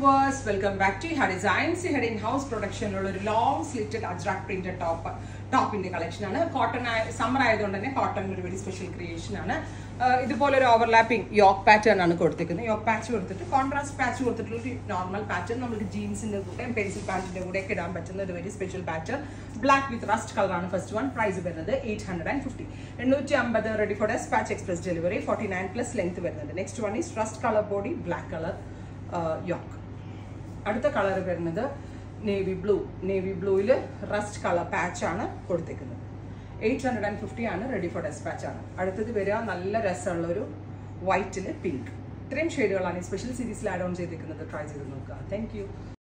viewers welcome back to ha designs head in house പ്രൊഡക്ഷനിലുള്ള ഒരു long slitted ajrakh printed top ടോപ്പിന്റെ collection ആണ് cotton summer ആയതുകൊണ്ട് തന്നെ കോട്ടൺ ഒരു വെരി സ്പെഷ്യൽ ക്രിയേഷൻ ആണ് ആഹ് ഇതുപോലെ ഒരു ഓവർലാപ്പിംഗ് യോക്ക് പാറ്റേൺ ആണ് കൊടുത്തിരിക്കുന്നത് യോക്ക് പാച്ച് കൊടുത്തിട്ട് കോൺട്രാസ്റ്റ് പാച്ച് കൊടുത്തിട്ടുള്ള ഒരു നോർമൽ പാറ്റേൺ നമുക്ക് ജീൻസിന്റെ കൂടെ പെൻസിൽ പാൻറ്റിന്റെ കൂടെ ഒക്കെ ഇടാൻ പറ്റുന്ന ഒരു very special pattern black with rust കളറാണ് ഫസ്റ്റ് വൺ പ്രൈസ് വരുന്നത് എയ്റ്റ് ഹൺഡ്രഡ് ആൻഡ് ഫിഫ്റ്റി എണ്ണൂറ്റി അമ്പത് ready for despatch express delivery forty nine plus length വരുന്നത് next one is rust colour body black colour yoke അടുത്ത colour വരുന്നത് navy blue navy ബ്ലൂവിൽ rust colour patch ആണ് കൊടുത്തേക്കുന്നത് eight hundred and fifty ആണ് ready for despatch ആണ് അടുത്തത് വരിക നല്ല രസമുള്ള ഒരു വൈറ്റിൽ പിങ്ക് ഇത്രയും ഷെയ്ഡുകളാണ് ഈ സ്പെഷ്യൽ സീരീസിൽ ആഡ് ഓൺ ചെയ്തിരിക്കുന്നത് ട്രൈ ചെയ്ത് നോക്കുക താങ്ക് യു